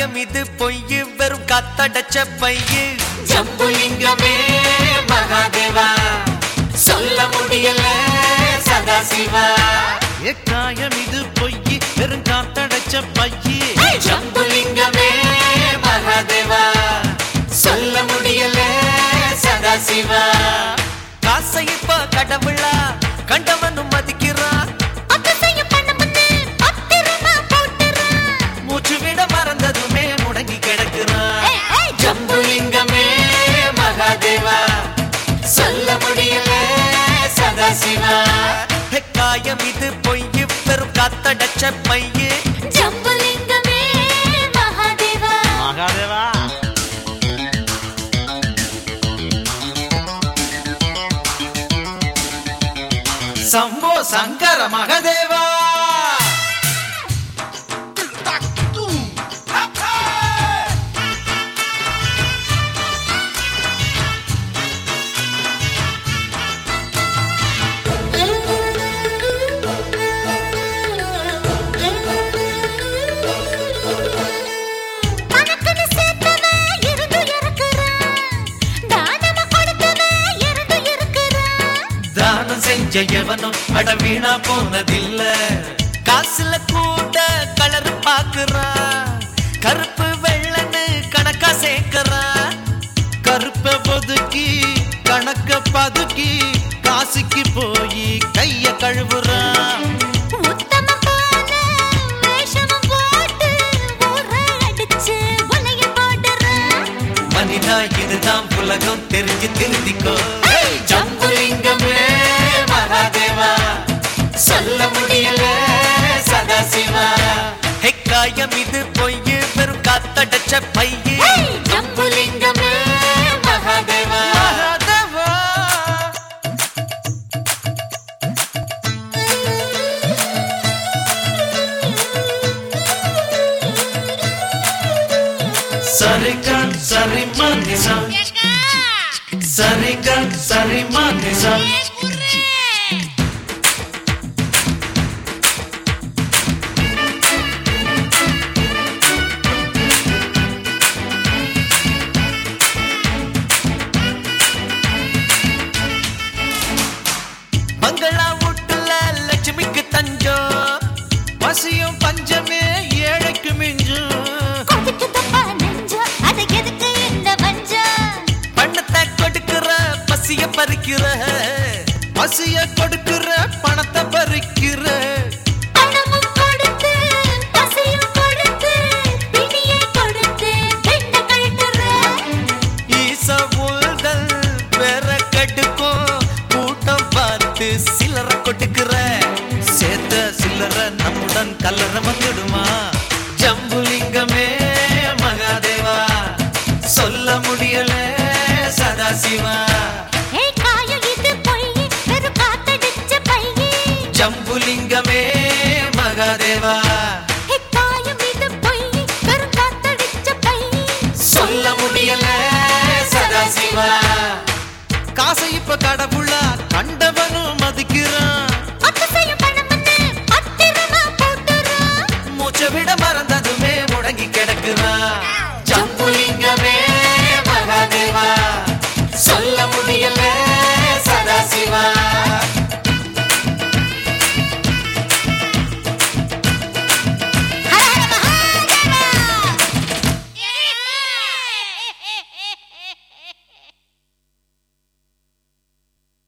காயம் இது பொய்யு வெறும் காத்தடைச்ச பையு ஜம்புலிங்கமே மகாதேவா சொல்ல முடியல சதாசிவா ஏ காயம் இது பொய்யு வெறும் காத்தடைச்ச பையு ஜம்புலிங்கமே மகாதேவா சொல்ல முடியல சதாசிவா காசை இப்ப கடவுளா கண்டவனும் மதிக்கிறான் மூச்சு விட மறந்ததுமே முடங்கி கிடக்குறான் ஜம்புலிங்கமே மகாதேவா சொல்ல முடியல சதாசிவா ஏ காயம் இது பொய்யு வெறும் காத்தடைச்ச பையு ஜம்புலிங்கமே மகாதேவா மகாதேவா சம்போ சங்கர மகதேவா கணக்குன்னு சேர்த்தவன் இருந்து இறக்குறான். தானமா கொடுத்தவன் இருந்து இருக்கிறான். தானம் செஞ்ச எவனும் அட வீணா போனதில்ல காசுல கூட கலர் பாக்குறான் கருப்பு வெள்ளன்னு கணக்கா சேர்க்கிறான் கருப்ப ஒதுக்கி கணக்க பதுக்கி காசுக்கு போய் கைய கழுவுறான் உத்தமன் போல வேஷமும் போட்டு ஊரை அடிச்சு உலைய போடுறான். மனிதா இதுதான் உலகம் தெரிஞ்சு திருந்திக்கோ ஜம்புலிங்கமே மகாதேவா சொல்ல முடியல சதாசிவா ஹெக்காயம் இது பொய்யு வெறும் காத்தடைச்ச பையு ஏய், ஜம்புலிங்கமே மகாதேவா மகாதேவா. சரிகன் சரி மனிசா சரிகன் சரி மனிசா பங்களா வீட்டுல லட்சுமிக்கு தஞ்சம் பசியும் பஞ்சமே ஏழைக்கு மிஞ்சும் கொதிக்குதப்பா நெஞ்சம், அது எதுக்கு இந்த வஞ்சம்? பணத்தை கொடுக்கிற பசிய பறிக்கிற பசிய கொடுக்கிற பணத்தை பறிக்கிற பணமும் கொடுத்து, பசியும் கொடுத்து, பிணியை கொடுத்து, பெண்ணை கழட்டுற. ஈச உள்தல் பெற கடுக்கும் கூட்டம் பார்த்து சிலர கொட்டுக்கிற சேர்த்த சில்லற நம்முடன் கல்லற வந்துடுமா ஜம்புலிங்கமே மகாதேவா சொல்ல முடியல சதாசிவா ஏய், காயம் இது பொய், வெறும் காத்தடிச்ச பையி. ஜம்புலிங்கமே மகாதேவா ஏய், காயம் இது பொய், வெறும் காத்தடிச்ச பையி. சொல்ல முடியல சதாசிவா காசை இப்ப கடவுள்